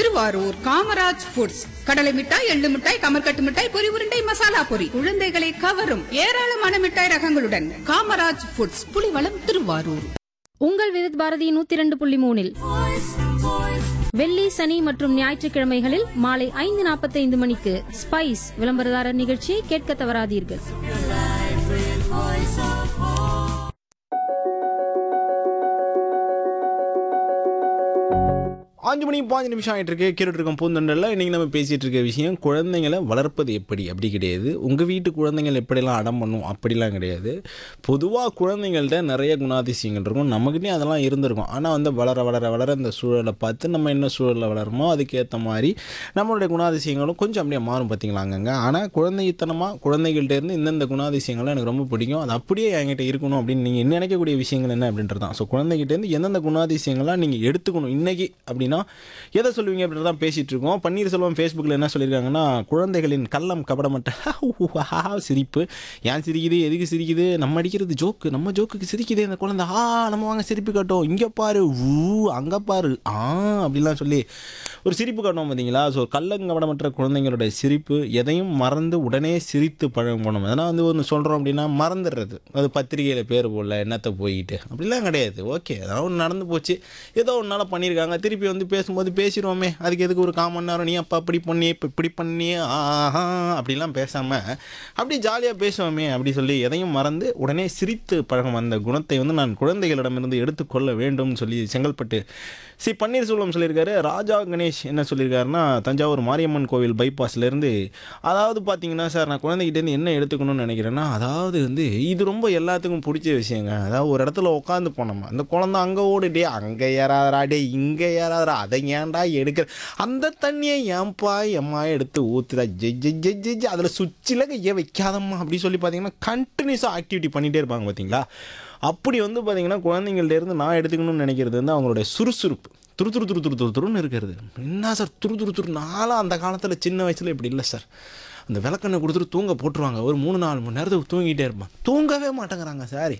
Thiruvarur Kamaraj foods கடலை மிட்டாய் எள்ளு மிட்டாய் கமர்கட்டு மிட்டாய் பொரி உருண்டை மசாலா பொரி குழந்தைகளை கவரும் ஏராளமான மிட்டாய் ரகங்களுடன் காமராஜ் ஃபுட்ஸ் புலிவளம் திருவாரூர் உங்கள் விருத் பாரதி நூத்தி இரண்டு புள்ளி மூணில் வெள்ளி சனி மற்றும் ஞாயிற்றுக்கிழமைகளில் மாலை ஐந்து நாற்பத்தைந்து மணிக்கு ஸ்பைஸ் விளம்பரதாரர் நிகழ்ச்சியை கேட்க தவறாதீர்கள் அஞ்சு மணி பாஞ்சு நிமிஷம் ஆகிட்டு இருக்கு கேட்டுட்டு இருக்கோம் பூந்தொண்டரில் இன்றைக்கி நம்ம பேசிகிட்டு இருக்க விஷயம் குழந்தைங்களை வளர்ப்பது எப்படி அப்படி கிடையாது உங்கள் வீட்டு குழந்தைங்கள் எப்படிலாம் அடம் பண்ணும் அப்படிலாம் கிடையாது பொதுவாக குழந்தைங்கள்ட்ட நிறைய குணாதிசயங்கள் இருக்கும் நமக்குன்னே அதெல்லாம் இருந்திருக்கும் ஆனால் வந்து வளர வளர வளர இந்த சூழலை பார்த்து நம்ம என்ன சூழலில் வளருமோ அதுக்கேற்ற மாதிரி நம்மளுடைய குணாதிசயங்களும் கொஞ்சம் அப்படியே மாறும் பார்த்தீங்களாங்கங்க ஆனால் குழந்தைத்தனமாக குழந்தைகள்ட்ட இருந்து இந்தந்த குணாதிசயங்களும் எனக்கு ரொம்ப பிடிக்கும் அது அப்படியே என்கிட்ட இருக்கணும் அப்படின்னு நீங்கள் நினைக்கக்கூடிய விஷயங்கள் என்ன அப்படின்றது தான் ஸோ குழந்தைகிட்டேருந்து எந்தெந்த குணாதிசயங்கள்லாம் நீங்கள் எடுத்துக்கணும் இன்னைக்கு அப்படின்னா எதை சொல்லுவீங்க அப்படின்றத தான் பேசிகிட்டு இருக்கோம் பன்னீர்செல்வம் ஃபேஸ்புக்கில் என்ன சொல்லியிருக்காங்கன்னா குழந்தைகளின் கள்ளம் கபடமட்ட சிரிப்பு ஏன் சிரிக்குது எதுக்கு சிரிக்குது நம்ம அடிக்கிறது ஜோக்கு நம்ம ஜோக்குக்கு சிரிக்குது இந்த குழந்தை ஆ நம்ம வாங்க சிரிப்பு காட்டும் இங்கே பாரு ஊ அங்கே பாரு ஆ அப்படிலாம் சொல்லி ஒரு சிரிப்பு காட்டும் பார்த்தீங்களா ஸோ கள்ளங்கபடமற்ற குழந்தைங்களோட சிரிப்பு எதையும் மறந்து உடனே சிரித்து பழகும் போகணும் அதனால் வந்து ஒன்று சொல்கிறோம் அப்படின்னா மறந்துடுறது அது பத்திரிகையில் பேர் போடல என்னத்தை போயிட்டு அப்படிலாம் கிடையாது ஓகே அதாவது ஒன்று நடந்து போச்சு ஏதோ ஒரு நாள் பண்ணியிருக்காங்க திருப்பி வந்து பேசும்போது பேசிடுவோமே அதுக்கு எதுக்கு ஒரு காமன் நேரம் நீ அப்பா அப்படி பண்ணி இப்போ இப்படி பண்ணி ஆஹா அப்படிலாம் பேசாமல் அப்படி ஜாலியாக பேசுவோமே அப்படி சொல்லி எதையும் மறந்து உடனே சிரித்து பழகும் அந்த குணத்தை வந்து நான் குழந்தைகளிடமிருந்து எடுத்துக்கொள்ள வேண்டும் சொல்லி செங்கல்பட்டு சி பன்னீர்செல்வம் சொல்லியிருக்காரு ராஜா கணேஷ் என்ன சொல்லியிருக்காருன்னா தஞ்சாவூர் மாரியம்மன் கோவில் பைபாஸ்லேருந்து அதாவது பார்த்தீங்கன்னா சார் நான் குழந்தைகிட்டேருந்து என்ன எடுத்துக்கணும்னு நினைக்கிறேன்னா அதாவது வந்து இது ரொம்ப எல்லாத்துக்கும் பிடிச்ச விஷயங்க அதாவது ஒரு இடத்துல உட்காந்து போனோமா அந்த குழந்தை அங்கே ஓடுடே அங்கே ஏறாதரா டே இங்கே ஏறாதரா அதை ஏன்டா எடுக்கிற அந்த தண்ணியை ஏன்பா எம்மா எடுத்து ஊற்றுதா ஜெய் ஜெய் ஜெய் ஜெய் ஜெய் அதில் சுவிட்சில் கையை வைக்காதம்மா அப்படி சொல்லி பார்த்தீங்கன்னா கண்டினியூஸாக ஆக்டிவிட்டி பண்ணிகிட்டே இருப்பாங்க பார்த்தீங்களா அப்படி வந்து பார்த்தீங்கன்னா குழந்தைங்கள்ட்ட இருந்து நான் எடுத்துக்கணும்னு நினைக்கிறது வந்து அவங்களுடைய சுறுசுறுப்பு துரு துரு துரு துரு துரு துருன்னு இருக்கிறது என்ன சார் துரு துரு துரு நானும் அந்த காலத்தில் சின்ன வயசில் இப்படி இல்லை சார் அந்த விளக்கெண்ணை கொடுத்துட்டு தூங்க போட்டுருவாங்க ஒரு மூணு நாலு மணி நேரத்துக்கு தூங்கிட்டே இருப்பான் தூங்கவே மாட்டேங்கிறாங்க சாரி